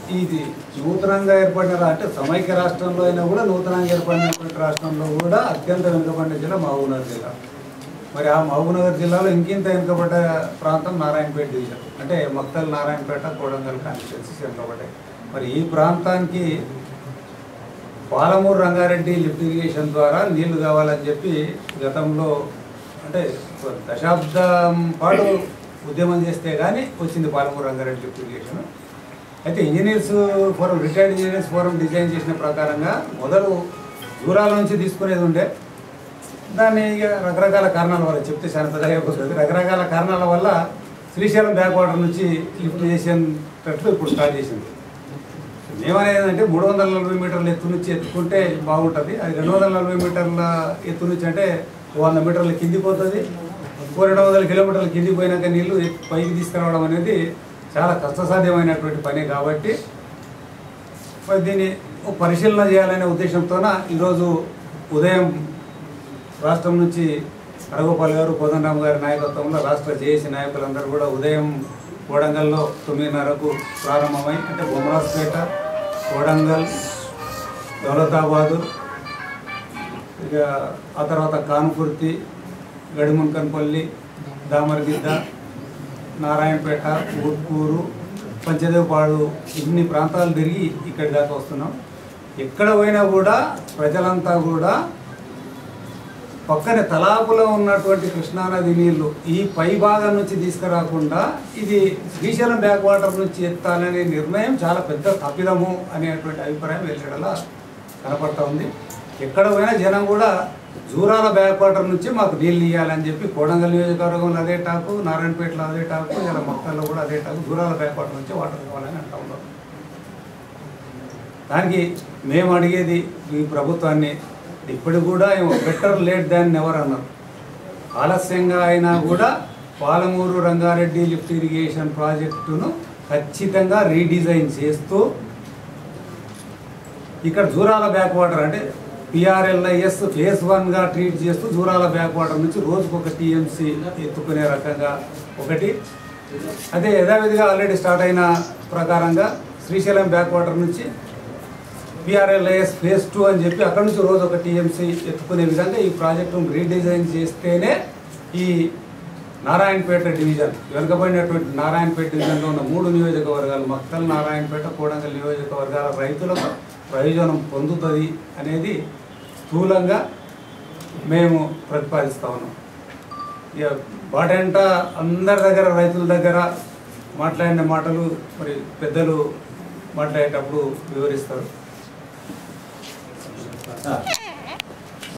ఇది నూతనంగా ఏర్పడిన రా- అంటే సమైక్య రాష్ట్రంలో అయినా కూడా నూతనంగా ఏర్పడినటువంటి రాష్ట్రంలో కూడా అత్యంత వెనుకబడిన జిల్లా మహబూబ్నగర్ జిల్లా మరి ఆ మహబూబ్నగర్ జిల్లాలో ఇంకింత వెనుకబడ్డ ప్రాంతం నారాయణపేట డివిజన్ అంటే మక్తల్ నారాయణపేట కోడంగల్ కాన్స్టిట్యున్సీస్ వెనుకబడ్డాయి మరి ఈ ప్రాంతానికి పాలమూరు రంగారెడ్డి లిఫ్ట్ ఇరిగేషన్ ద్వారా నీళ్లు కావాలని చెప్పి గతంలో అంటే ఒక దశాబ్దం పాటు ఉద్యమం చేస్తే కానీ వచ్చింది పాలమూరు రంగారెడ్డి లిఫ్ట్ ఇరిగేషన్ అయితే engineers forum retired engineers forum design చేసిన ప్రకారంగా మొదలు దూరాల నుంచి తీసుకునేది ఉండే దాన్ని ఇక రకరకాల కారణాల వల్ల చెప్తే చాలా పెద్దగా అయిపోతుంది రకరకాల కారణాల వల్ల శ్రీశైలం బ్యాక్ వాటర్ నుంచి లిఫ్ట్ చేసేటట్లు ఇప్పుడు స్టార్ట్ చేసింది ఏమనేది అంటే మూడు వందల నలభై మీటర్ల ఎత్తు నుంచి ఎత్తుకుంటే బాగుంటుంది అది రెండు వందల నలభై మీటర్ల ఎత్తు నుంచి అంటే వంద మీటర్ల కింది పోతుంది ఓ రెండు వందల కిలోమీటర్ల కింది పోయినాక నీళ్లు పైకి తీసుకురావడం అనేది చాలా కష్టసాధ్యమైనటువంటి పని కాబట్టి మరి దీన్ని ఒక పరిశీలన చేయాలనే ఉద్దేశంతోన ఈరోజు ఉదయం రాష్ట్రం నుంచి హరగోపాల్ గారు కోదండరామ్ గారి నాయకత్వంలో రాష్ట్ర జేఏసీ నాయకులందరూ కూడా ఉదయం కోడంగల్లో తొమ్మిదిన్నరకు ప్రారంభమై అంటే బొమ్మరాజ్పేట కోడంగల్ దౌలతాబాదు ఇక ఆ తర్వాత కాన్పుర్తి గడిమున్కన్పల్లి దామరగిద్ద నారాయణపేట ఊట్కూరు పంచదేవపాడు ఇన్ని ప్రాంతాలు తిరిగి ఇక్కడి దాకా వస్తున్నాం ఎక్కడ పోయినా కూడా ప్రజలంతా కూడా పక్కనే తలాపులో ఉన్నటువంటి కృష్ణానది నీళ్లు ఈ పై భాగం నుంచి తీసుకురాకుండా ఇది శ్రీశైలం బ్యాక్ వాటర్ నుంచి ఎత్తాలనే నిర్ణయం చాలా పెద్ద తప్పిదము అనేటువంటి అభిప్రాయం వెలిచడంలో కనపడతా ఉంది ఎక్కడ పోయినా జనం కూడా జూరాల బ్యాక్ వాటర్ నుంచి మాకు నీళ్ళు ఇవ్వాలని చెప్పి కోడంగల్ నియోజకవర్గంలో అదే టాకు నారాయణపేటలో అదే టాకు ఇలా మొక్కల్లో కూడా అదే టాకు జూరాల బ్యాక్ వాటర్ నుంచి వాటర్ కావాలని అంటా ఉన్నాం దానికి మేము అడిగేది ఈ ప్రభుత్వాన్ని ఇప్పుడు కూడా బెటర్ లేట్ దాన్ నెవర్ అన్నారు ఆలస్యంగా అయినా కూడా పాలమూరు రంగారెడ్డి లిఫ్ట్ ఇరిగేషన్ ప్రాజెక్టును ఖచ్చితంగా రీడిజైన్ చేస్తూ ఇక్కడ జూరాల బ్యాక్ వాటర్ అంటే పిఆర్ఎల్ఐఎస్ ఫేజ్ వన్గా ట్రీట్ చేస్తూ జూరాల బ్యాక్ వాటర్ నుంచి రోజుకు ఒక టీఎంసీ ఎత్తుకునే రకంగా ఒకటి అదే యథావిధిగా ఆల్రెడీ స్టార్ట్ అయిన ప్రకారంగా శ్రీశైలం బ్యాక్ వాటర్ నుంచి పిఆర్ఎల్ఐఎస్ ఫేజ్ టూ అని చెప్పి అక్కడ నుంచి రోజు ఒక టీఎంసీ ఎత్తుకునే విధంగా ఈ ప్రాజెక్టును రీడిజైన్ చేస్తేనే ఈ నారాయణపేట డివిజన్ వెనుకబడినటువంటి నారాయణపేట డివిజన్లో ఉన్న మూడు నియోజకవర్గాలు మక్తల్ నారాయణపేట కోడంగల్ నియోజకవర్గాల రైతులకు ప్రయోజనం పొందుతుంది అనేది స్థూలంగా మేము ప్రతిపాదిస్తా ఉన్నాం ఇక బాటంట అందరి దగ్గర రైతుల దగ్గర మాట్లాడిన మాటలు మరి పెద్దలు మాట్లాడేటప్పుడు వివరిస్తారు